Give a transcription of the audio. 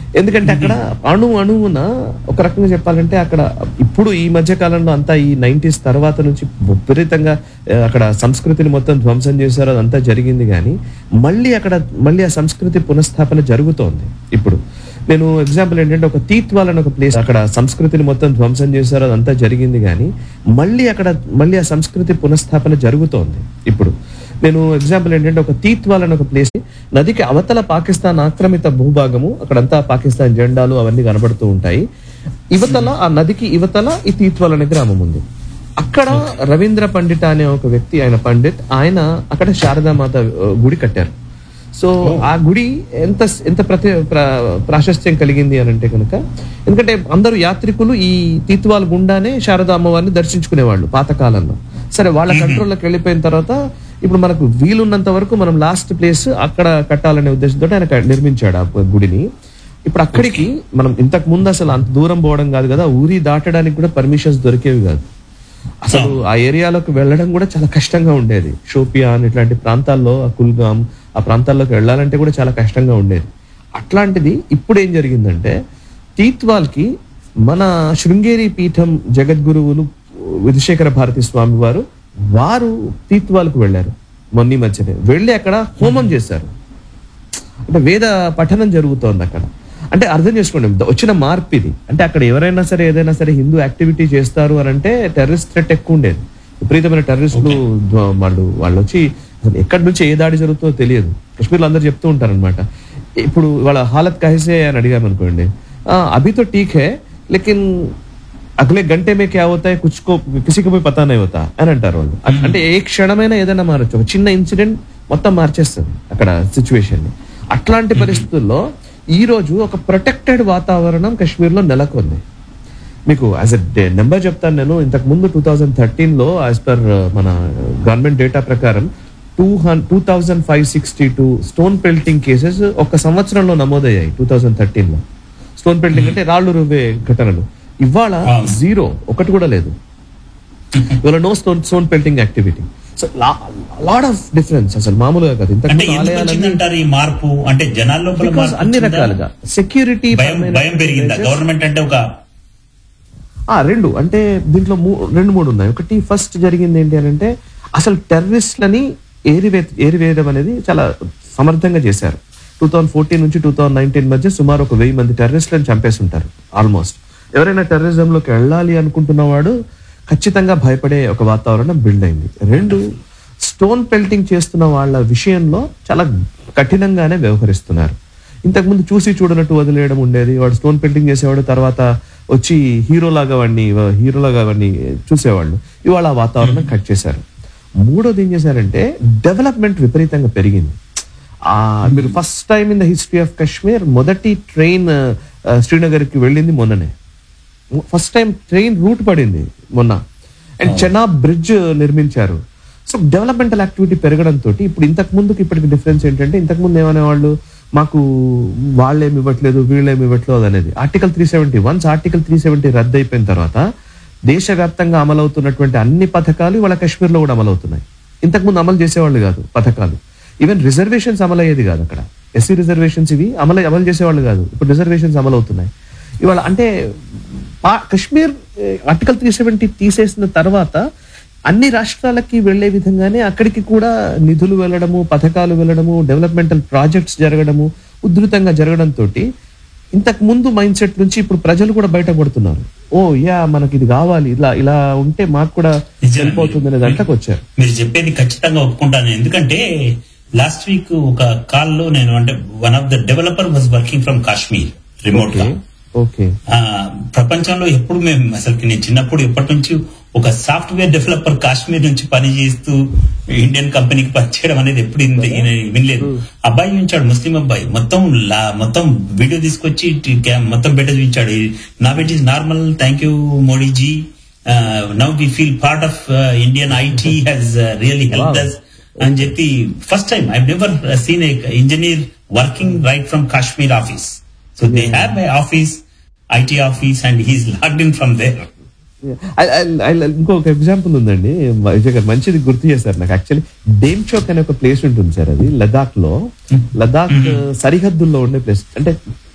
ఎందుకంటే అక్కడ అణు అణువున ఒక రకంగా చెప్పాలంటే అక్కడ ఇప్పుడు ఈ మధ్య కాలంలో అంతా ఈ నైన్టీస్ తర్వాత నుంచి విపరీతంగా ఆ, అక్కడ సంస్కృతిని మొత్తం ధ్వంసం చేశారు అదంతా జరిగింది కానీ మళ్ళీ అక్కడ మళ్ళీ ఆ సంస్కృతి పునఃస్థాపన జరుగుతోంది ఇప్పుడు నేను ఎగ్జాంపుల్ ఏంటంటే ఒక తీత్వాల్ అని ఒక ప్లేస్ అక్కడ సంస్కృతిని మొత్తం ధ్వంసం చేశారు అదంతా జరిగింది కానీ మళ్ళీ అక్కడ మళ్ళీ ఆ సంస్కృతి పునఃస్థాపన జరుగుతోంది ఇప్పుడు నేను ఎగ్జాంపుల్ ఏంటంటే ఒక తీత్వాల్ అని ఒక ప్లేస్ నదికి అవతల పాకిస్తాన్ ఆక్రమిత భూభాగము అక్కడంతా పాకిస్తాన్ జెండాలు అవన్నీ కనబడుతూ ఉంటాయి ఇవతల ఆ నదికి ఇవతల ఈ తీత్వాల్ అనే గ్రామం ఉంది అక్కడ రవీంద్ర పండిత అనే ఒక వ్యక్తి ఆయన పండిత్ ఆయన అక్కడ శారదామాత ఆ, గుడి కట్టారు సో ఆ గుడి ఎంత ఎంత ప్రతి ప్ర- ప్రాశస్త్యం కలిగింది అని అంటే కనుక ఎందుకంటే అందరూ యాత్రికులు ఈ తీత్వాల్ గుండానే శారదా అమ్మవారిని దర్శించుకునేవాళ్ళు పాతకాలంలో సరే వాళ్ళ కంట్రోల్లోకి వెళ్ళిపోయిన తర్వాత ఇప్పుడు మనకు వీలున్నంత వరకు మనం లాస్ట్ ప్లేస్ అక్కడ కట్టాలనే ఉద్దేశంతో ఆయన క- నిర్మించాడు ఆ గుడిని ఇప్పుడు అక్కడికి మనం ఇంతకు ముందు అసలు అంత దూరం పోవడం కాదు కదా ఊరి దాటడానికి కూడా పర్మిషన్స్ దొరికేవి కాదు అసలు ఆ ఏరియాలోకి వెళ్ళడం కూడా చాలా కష్టంగా ఉండేది షోపియాన్ ఇట్లాంటి ప్రాంతాల్లో ఆ కుల్గామ్ ఆ ప్రాంతాల్లోకి వెళ్ళాలంటే కూడా చాలా కష్టంగా ఉండేది అట్లాంటిది ఇప్పుడు ఏం జరిగిందంటే తీత్వాల్కి మన శృంగేరి పీఠం జగద్గురువులు విధుశేఖర భారతి స్వామి వారు వారు తీత్వాల్కు వెళ్ళారు మొన్న ఈ మధ్యనే వెళ్ళి అక్కడ హోమం చేశారు అంటే వేద పఠనం జరుగుతోంది అక్కడ అంటే అర్థం చేసుకోండి ద- వచ్చిన మార్పు ఇది అంటే అక్కడ ఎవరైనా సరే ఏదైనా సరే హిందూ యాక్టివిటీ చేస్తారు అని అంటే టెర్రరిస్ట్ థ్రెట్ ఎక్కువ ఉండేది విపరీతమైన టెర్రరిస్టులు ధ్వ- వాళ్ళు వాళ్ళు వచ్చి అసలు ఎక్కడి నుంచి ఏ దాడి జరుగుతుందో తెలియదు కశ్మీర్లో అందరూ చెప్తూ ఉంటారన్నమాట ఇప్పుడు వాళ్ళ హాలత్ కహేసే అని అడిగాను అనుకోండి "ఆ, అభి తో ఠీక్ హే లేకిన్ అగలే గంటే మే క్యా హోతా హై కుచ్ కో కిసి కో భీ పతా నహీ హోతా అని అంటారు వాళ్ళు అ- అంటే ఏ క్షణమైనా ఏదైనా మారచ్చు ఒక చిన్న ఇన్సిడెంట్ మొత్తం మార్చేస్తుంది అక్కడ సిచ్యువేషన్ ని అట్లాంటి పరిస్థితుల్లో ఈ రోజు ఒక ప్రొటెక్టెడ్ వాతావరణం కాశ్మీర్ లో నెలకొంది మీకు యాజ్ ఎ నెంబర్ చెప్తాను నేను ఇంతకు ముందు టూ థౌజండ్ థర్టీన్ లో యాజ్ పర్ మన గవర్నమెంట్ డేటా ప్రకారం టూ హన్ two thousand five sixty two stone pelting cases ఒక సంవత్సరంలో నమోదయ్యాయి టూ థౌజండ్ థర్టీన్ లో స్టోన్ పెల్టింగ్ అంటే రాళ్ళు రువ్వే ఘటనలు ఇవాళ జీరో ఒకటి కూడా లేదు ఇవాళ no stone stone pelting activity so lot of difference అసలు మామూలుగా కాదు ఇంతకు అంటే ముందు ఎందుకు ఆలయాలన్నీ వచ్చిందంటారు ఈ మార్పు అంటే జనాల లోపల Because మార్పు అన్ని వచ్చిందా? రకాలుగా సెక్యూరిటీ భయం భయం పెరిగిందా గవర్నమెంట్ అంటే ఒక ఆ రెండు అంటే దీంట్లో మూ- రెండు మూడు ఉన్నాయి ఒకటి ఫస్ట్ జరిగింది ఏంటి అని అంటే అసలు టెర్రరిస్ట్లని ఏరివే ఏరివేయడం అనేది చాలా సమర్థంగా చేశారు టూ థౌజండ్ ఫోర్టీన్ నుంచి టూ థౌజండ్ నైన్టీన్ మధ్య సుమారు ఒక వెయ్యి మంది టెర్రరిస్ట్లను చంపేసి ఉంటారు ఆల్మోస్ట్ ఎవరైనా టెర్రరిజంలోకి వెళ్ళాలి అనుకుంటున్నవాడు ఖచ్చితంగా భయపడే ఒక వాతావరణం బిల్డ్ అయింది రెండు స్టోన్ పెల్టింగ్ చేస్తున్న వాళ్ళ విషయంలో చాలా కఠినంగానే వ్యవహరిస్తున్నారు ఇంతకుముందు చూసి చూడనట్టు వదిలేయడం ఉండేది వాడు స్టోన్ పెయింటింగ్ చేసేవాడు తర్వాత వచ్చి హీరోలాగా వాడిని హీరోలాగా వాడిని చూసేవాళ్ళు ఇవాళ ఆ వాతావరణం కట్ చేశారు మూడోది ఏం చేశారంటే డెవలప్మెంట్ విపరీతంగా పెరిగింది ఆ మీరు first time in the history of Kashmir మొదటి ట్రైన్ శ్రీనగర్కి వెళ్ళింది మొన్ననే ఫస్ట్ టైం ట్రైన్ రూట్ పడింది మొన్న అండ్ చెనాబ్ బ్రిడ్జ్ నిర్మించారు సో డెవలప్మెంటల్ యాక్టివిటీ పెరగడంతో ఇప్పుడు ఇంతకు ముందుకు ఇప్పటికి డిఫరెన్స్ ఏంటంటే ఇంతకు ముందు ఏమనేవాళ్ళు మాకు వాళ్ళేమి ఇవ్వట్లేదు వీళ్ళేమి ఇవ్వట్లేదు అనేది article three seventy once article three seventy రద్దు అయిపోయిన తర్వాత దేశవ్యాప్తంగా అమలవుతున్నటువంటి అన్ని పథకాలు ఇవాళ కాశ్మీర్లో కూడా అమలవుతున్నాయి ఇంతకు ముందు అమలు చేసేవాళ్ళు కాదు పథకాలు ఈవెన్ రిజర్వేషన్స్ అమలయ్యేది కాదు అక్కడ ఎస్సీ రిజర్వేషన్స్ ఇవి అమలు అమలు చేసేవాళ్ళు కాదు ఇప్పుడు రిజర్వేషన్స్ అమలవుతున్నాయి ఇవాళ అంటే పా- కాశ్మీర్ ఆర్టికల్ త్రీ సెవెంటీ తీసేసిన తర్వాత అన్ని రాష్ట్రాలకి వెళ్లే విధంగానే అక్కడికి కూడా నిధులు వెళ్ళడము పథకాలు వెళ్ళడము డెవలప్మెంటల్ ప్రాజెక్ట్స్ జరగడము ఉధృతంగా జరగడంతో ఇంతకు ముందు మైండ్ సెట్ నుంచి ఇప్పుడు ప్రజలు కూడా బయటపడుతున్నారు ఓ యా మనకి ఇది కావాలి ఇలా ఇలా ఉంటే మాకు కూడా నిజమే. వెళ్ళిపోతుంది అనే దాంట్లోకి వచ్చారు మీరు చెప్పేది ఖచ్చితంగా ఒప్పుకుంటాను ఎందుకంటే లాస్ట్ వీక్ ఒక కాల్ లో నేను అంటే one of the developer was working from Kashmir remote గా ఓకే ఆ, ప్రపంచంలో ఎప్పుడు మేము అసలు నేను చిన్నప్పుడు ఎప్పటి నుంచి ఒక సాఫ్ట్వేర్ డెవలపర్ కాశ్మీర్ నుంచి పని చేస్తూ ఇండియన్ కంపెనీకి పనిచేయడం అనేది ఎప్పుడు ఇంత- ఈయన వినలేదు అబ్బాయి చూపించాడు ముస్లిం అబ్బాయి మొత్తం లా- మొత్తం వీడియో తీసుకొచ్చి టి- క్యా- మొత్తం బెటర్ చూపించాడు నా it is normal thank you Modiji now we feel part of Indian IT has really help us అని చెప్పి first time I never seen a engineer working right from Kashmir office so they have a office IT office and he's locked in from there I- I- I- ఇంకొక example ఉందండి విజయ్ గారు మంచిది గుర్తు చేశారు నాకు actually them Chowk అనే ఒక ప్లేస్ ఉంటుంది సార్ అది లదాఖ్ లో లదాఖ్ సరిహద్దుల్లో ఉండే ప్లేస్ అంటే